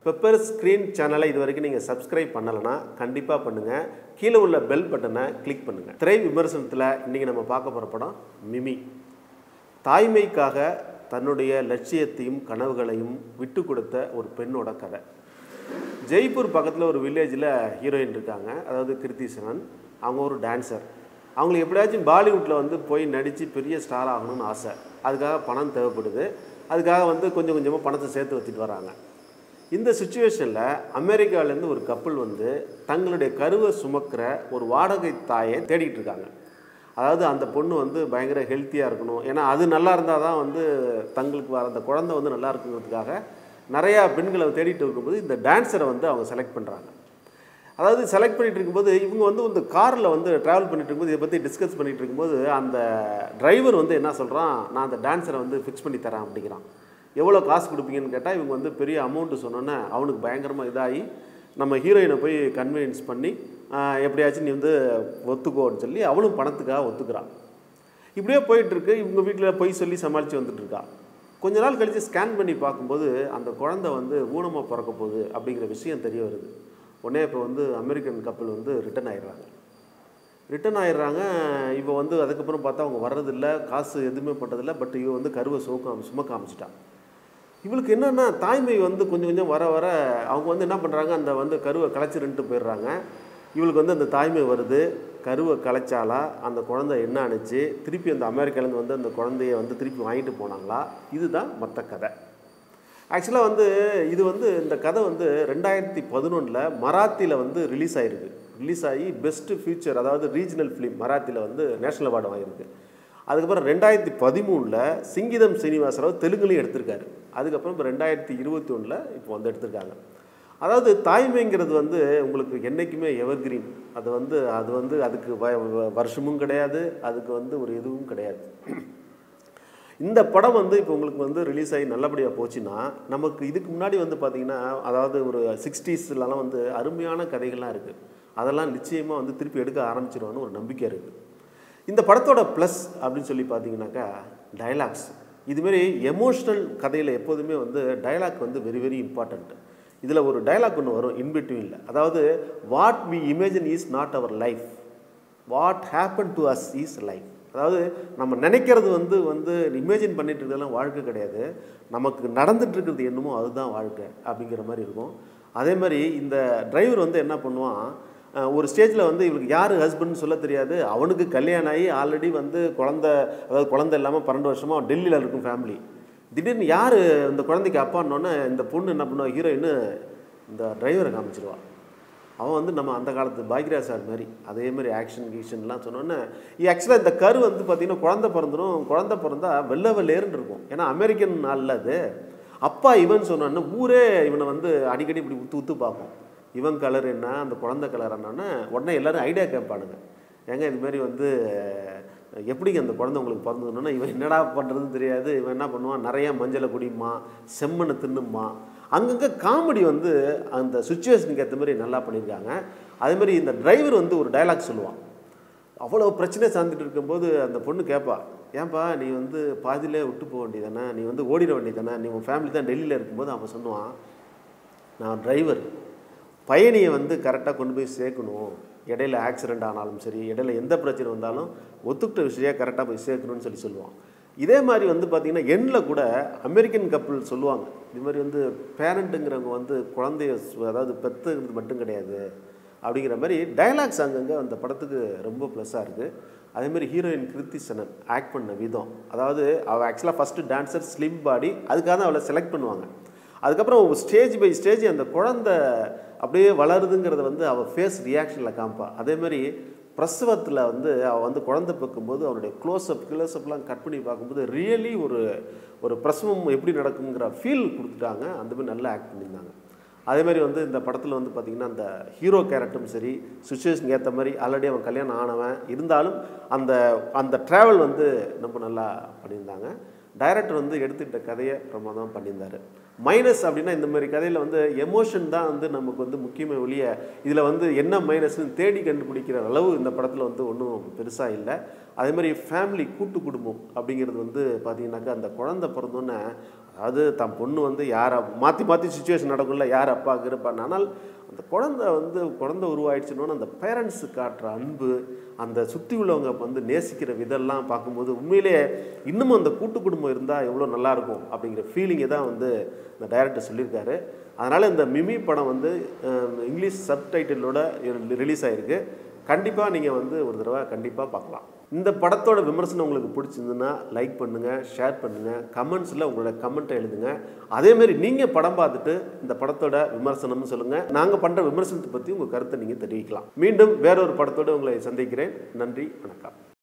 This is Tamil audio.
பெப்பர் ஸ்க்ரீன் சேனலை இது வரைக்கும் நீங்கள் சப்ஸ்கிரைப் பண்ணலைன்னா கண்டிப்பாக பண்ணுங்கள் கீழே உள்ள பெல் பட்டனை கிளிக் பண்ணுங்கள் திரை விமர்சனத்தில் இன்றைக்கி நம்ம பார்க்க போகிற படம் மிமி தாய்மைக்காக தன்னுடைய லட்சியத்தையும் கனவுகளையும் விட்டு கொடுத்த ஒரு பெண்ணோட கதை ஜெய்ப்பூர் பக்கத்தில் ஒரு வில்லேஜில் ஹீரோயின் இருக்காங்க அதாவது கிருத்தி செவன் அவங்க ஒரு டான்சர் அவங்களுக்கு எப்படியாச்சும் பாலிவுட்டில் வந்து போய் நடித்து பெரிய ஸ்டார் ஆகணும்னு ஆசை அதுக்காக பணம் தேவைப்படுது அதுக்காக வந்து கொஞ்சம் கொஞ்சமாக பணத்தை சேர்த்து வச்சுட்டு வராங்க இந்த சுச்சுவேஷனில் அமெரிக்காவிலேருந்து ஒரு கப்பல் வந்து தங்களுடைய கருவை சுமக்கிற ஒரு வாடகை தாயை தேடிட்டு இருக்காங்க அதாவது அந்த பொண்ணு வந்து பயங்கர ஹெல்த்தியாக இருக்கணும் ஏன்னா அது நல்லா இருந்தால் தான் வந்து தங்களுக்கு வர அந்த குழந்தை வந்து நல்லா இருக்குங்கிறதுக்காக நிறையா பெண்களை தேடிட்டு இருக்கும்போது இந்த டான்ஸரை வந்து அவங்க செலக்ட் பண்ணுறாங்க அதாவது செலக்ட் பண்ணிட்டு இருக்கும்போது இவங்க வந்து இந்த காரில் வந்து ட்ராவல் பண்ணிட்டு இருக்கும்போது இதை பற்றி டிஸ்கஸ் பண்ணிட்டு இருக்கும்போது அந்த டிரைவர் வந்து என்ன சொல்கிறான் நான் அந்த டான்ஸரை வந்து ஃபிக்ஸ் பண்ணி தரேன் அப்படிங்கிறான் எவ்வளோ காசு கொடுப்பீங்கன்னு கேட்டால் இவங்க வந்து பெரிய அமௌண்ட்டு சொன்னோன்னே அவனுக்கு பயங்கரமாக இதாகி நம்ம ஹீரோயினை போய் கன்வின்ஸ் பண்ணி ஆஹ், எப்படியாச்சும் நீ வந்து ஒத்துக்கோன்னு சொல்லி அவளும் பணத்துக்காக ஒத்துக்கிறான் இப்படியே போயிட்டுருக்கு இவங்க வீட்டில் போய் சொல்லி சமாளித்து வந்துட்டு இருக்கா கொஞ்ச நாள் கழித்து ஸ்கேன் பண்ணி பார்க்கும்போது அந்த குழந்தை வந்து ஊனமாக பிறக்க போகுது அப்படிங்கிற விஷயம் தெரிய வருது உடனே இப்போ வந்து அமெரிக்கன் கப்பல் வந்து ரிட்டர்ன் ஆயிடுறாங்க ரிட்டர்ன் ஆயிடுறாங்க இப்போ வந்து அதுக்கப்புறம் பார்த்தா அவங்க வர்றதில்ல காசு எதுவுமே பண்ணுறதில்ல பட் இவ வந்து கருவை சுமக்க சுமக்க ஆரம்பிச்சிட்டான் இவளுக்கு என்னென்னா தாய்மை வந்து கொஞ்சம் கொஞ்சம் வர வர அவங்க வந்து என்ன பண்ணுறாங்க அந்த வந்து கருவை களைச்சிருன்ட்டு போயிடுறாங்க இவளுக்கு வந்து அந்த தாய்மை வருது கருவை கலைச்சாலா அந்த குழந்தை என்ன ஆணுச்சு திருப்பி அந்த அமெரிக்காலேருந்து வந்து அந்த குழந்தைய வந்து திருப்பி வாங்கிட்டு போனாங்களா இதுதான் மற்ற கதை ஆக்சுவலாக வந்து இது வந்து இந்த கதை வந்து ரெண்டாயிரத்தி பதினொன்றில் மராத்தியில் வந்து ரிலீஸ் ஆகிருக்கு ரிலீஸ் ஆகி பெஸ்ட்டு ஃபியூச்சர் அதாவது ரீஜனல் ஃபிலிம் மராத்தியில் வந்து நேஷனல் அவார்டு வாங்கியிருக்கு அதுக்கப்புறம் ரெண்டாயிரத்தி பதிமூணில் சிங்கிதம் சீனிவாசராவ் தெலுங்குலையும் எடுத்திருக்காரு அதுக்கப்புறம் இப்போ ரெண்டாயிரத்தி இருபத்தி ஒன்றில் இப்போ வந்து எடுத்திருக்காங்க அதாவது தாய்மைங்கிறது வந்து உங்களுக்கு என்றைக்குமே எவர்கிரீன் அது வந்து அது வந்து அதுக்கு வ- வ- வருஷமும் கிடையாது அதுக்கு வந்து ஒரு இதுவும் கிடையாது இந்த படம் வந்து இப்போ உங்களுக்கு வந்து ரிலீஸ் ஆகி நல்லபடியாக போச்சுன்னா நமக்கு இதுக்கு முன்னாடி வந்து பார்த்தீங்கன்னா அதாவது ஒரு சிக்ஸ்டீஸ்லலாம் வந்து அருமையான கதைகள்லாம் இருக்குது அதெல்லாம் நிச்சயமாக வந்து திருப்பி எடுக்க ஆரம்பிச்சிருவான்னு ஒரு நம்பிக்கை இருக்குது இந்த படத்தோட ப்ளஸ் அப்படின்னு சொல்லி பார்த்தீங்கன்னாக்கா டைலாக்ஸ் இதுமாரி எமோஷ்னல் கதையில் எப்போதுமே வந்து டைலாக் வந்து வெரி வெரி இம்பார்ட்டண்ட் இதில் ஒரு டைலாக் ஒன்று வரும் இன்பிட்வீனில் அதாவது what we imagine is not our life what happen to us is life அதாவது நம்ம நினைக்கிறது வந்து வந்து இமேஜின் பண்ணிட்டு இருக்கிறதெல்லாம் வாழ்க்கை கிடையாது நமக்கு நடந்துட்டு இருக்கிறது என்னமோ அதுதான் வாழ்க்கை அப்படிங்கிற மாதிரி இருக்கும் அதே மாதிரி இந்த டிரைவர் வந்து என்ன பண்ணுவான் அஹ், ஒரு ஸ்டேஜில் வந்து இவளுக்கு யார் ஹஸ்பண்ட்னு சொல்ல தெரியாது அவனுக்கு கல்யாணம் ஆகி ஆல்ரெடி வந்து குழந்த அதாவது குழந்தை இல்லாமல் பன்னெண்டு வருஷமாக டெல்லியில் இருக்கும் ஃபேமிலி திடீர்னு யார் இந்த குழந்தைக்கு அப்பான்னொன்னே இந்த பொண்ணு என்ன பண்ணுவா ஹீரோயின் இந்த டிரைவரை காமிச்சிருவா அவன் வந்து நம்ம அந்த காலத்து பாக்யராஜ் சார் மாதிரி அதே மாதிரி ஆக்ஷன் கீஷன்லாம் சொன்னோன்னே ஆக்சுவலாக இந்த கரு வந்து பார்த்திங்கன்னா குழந்தை பிறந்துடும் குழந்தை பிறந்தா வெள்ளை வெள்ளேருன்னு இருக்கும் ஏன்னா அமெரிக்கன் நாளில் அது அப்பா இவன் சொன்னான்னு ஊரே இவனை வந்து அடிக்கடி இப்படி உத்து உத்து பார்க்கும் இவன் கலர் என்ன அந்த குழந்தை கலர் என்னன்னா உடனே எல்லாரும் ஐடியா கேட்பானுங்க ஏங்க இது மாதிரி வந்து எப்படிங்க அந்த குழந்தை உங்களுக்கு பிறந்ததுன்னா இவன் என்னடா பண்ணுறதுன்னு தெரியாது இவன் என்ன பண்ணுவான் நிறைய மஞ்சளை குடிமா செம்மண்ணை தின்னுமா அங்கங்கே காமெடி வந்து அந்த சுச்சுவேஷனுக்கு ஏற்ற மாதிரி நல்லா பண்ணியிருக்காங்க அதே மாதிரி இந்த டிரைவர் வந்து ஒரு டயலாக் சொல்லுவான் அவ்வளோ பிரச்சனை சார்ந்துட்டு இருக்கும்போது அந்த பொண்ணு கேட்பா ஏன்பா நீ வந்து பாதியிலே விட்டு போக வேண்டியதானே நீ வந்து ஓடிட வேண்டியதானே நீ உன் ஃபேமிலி தான் டெல்லியில் இருக்கும்போது அவன் சொல்லுவான் நான் டிரைவர் பயணியை வந்து கரெக்டாக கொண்டு போய் சேர்க்கணும் இடையில ஆக்சிடெண்ட் ஆனாலும் சரி இடையில எந்த பிரச்சனை வந்தாலும் ஒத்துக்கிட்ட விஷயம் கரெக்டாக போய் சேர்க்கணும்னு சொல்லி சொல்லுவான் இதே மாதிரி வந்து பார்த்திங்கன்னா எண்ணில் கூட அமெரிக்கன் கப்பல் சொல்லுவாங்க இது மாதிரி வந்து பேரண்ட்டுங்கிறவங்க வந்து குழந்தைய சு- அதாவது பெற்றுங்கிறது மட்டும் கிடையாது அப்படிங்கிற மாதிரி டயலாக்ஸ் அங்கங்கே அந்த படத்துக்கு ரொம்ப ப்ளஸ்ஸாக இருக்குது அதேமாதிரி ஹீரோயின் கிருத்தி சனன் ஆக்ட் பண்ண விதம் அதாவது அவள் ஆக்சுவலாக ஃபஸ்ட்டு டான்சர் ஸ்லிம் பாடி அதுக்காக தான் அவளை செலக்ட் பண்ணுவாங்க அதுக்கப்புறம் ஸ்டேஜ் பை ஸ்டேஜ் அந்த குழந்தை அப்படியே வளருதுங்கிறத வந்து அவள் ஃபேஸ் ரியாக்ஷனில் காமிப்பா அதே மாதிரி பிரசவத்தில் வந்து அவள் வந்து குழந்தை பார்க்கும்போது அவனுடைய க்ளோஸ்அப் க்ளோஸ்அப்லாம் கட் பண்ணி பார்க்கும்போது ரியலி ஒரு ஒரு பிரசவம் எப்படி நடக்குங்கிற ஃபீல் கொடுத்துட்டாங்க அந்த மாதிரி நல்லா ஆக்ட் பண்ணியிருந்தாங்க அதே மாதிரி வந்து இந்த படத்தில் வந்து பார்த்திங்கன்னா அந்த ஹீரோ கேரக்டரும் சரி சுச்சுவேஷனுக்கு ஏற்ற மாதிரி ஆல்ரெடி அவன் கல்யாணம் ஆனவன் இருந்தாலும் அந்த அந்த ட்ராவல் வந்து ரொம்ப நல்லா பண்ணியிருந்தாங்க டைரக்டர் வந்து எடுத்துக்கிட்ட கதையை பிரமாதம் பண்ணியிருந்தார் மைனஸ் அப்படின்னா இந்த மாதிரி கதையில் வந்து எமோஷன் தான் வந்து நமக்கு வந்து முக்கியமே ஒழிய இதில் வந்து என்ன மைனஸ்னு தேடி கண்டுபிடிக்கிற அளவு இந்த படத்தில் வந்து ஒன்றும் பெருசாக இல்லை அதே மாதிரி ஃபேமிலி கூட்டு குடும்பம் அப்படிங்கிறது வந்து பார்த்தீங்கன்னாக்கா அந்த குழந்தை பிறந்தோன்னே அது தன் பொண்ணு வந்து யார் மாற்றி மாற்றி சுச்சுவேஷன் நடக்கும்ல யார் அப்பாவுக்கு இருப்பான்னு ஆனால் அந்த குழந்தை வந்து குழந்தை உருவாயிடுச்சுன்னு அந்த பேரண்ட்ஸு காட்டுற அன்பு அந்த சுற்றி உள்ளவங்க வந்து நேசிக்கிற விதெல்லாம் பார்க்கும்போது உண்மையிலேயே இன்னமும் அந்த கூட்டு குடும்பம் இருந்தால் எவ்வளோ நல்லாயிருக்கும் அப்படிங்கிற ஃபீலிங்கை தான் வந்து இந்த டைரக்டர் சொல்லியிருக்காரு அதனால் இந்த மிமி படம் வந்து அஹ், இங்கிலீஷ் சப்டைட்டிலோட ரிலீஸ் ஆகிருக்கு கண்டிப்பாக நீங்கள் வந்து ஒரு தடவை கண்டிப்பாக பார்க்கலாம் இந்த படத்தோட விமர்சனம் உங்களுக்கு பிடிச்சிருந்துன்னா லைக் பண்ணுங்கள் ஷேர் பண்ணுங்கள் கமெண்ட்ஸில் உங்களோட கமெண்ட்டை எழுதுங்க அதேமாரி நீங்கள் படம் பார்த்துட்டு இந்த படத்தோட விமர்சனம்னு சொல்லுங்கள் நாங்கள் பண்ணுற விமர்சனத்தை பற்றி உங்கள் கருத்தை நீங்கள் தெரிவிக்கலாம் மீண்டும் வேறொரு படத்தோடு உங்களை சந்திக்கிறேன் நன்றி வணக்கம்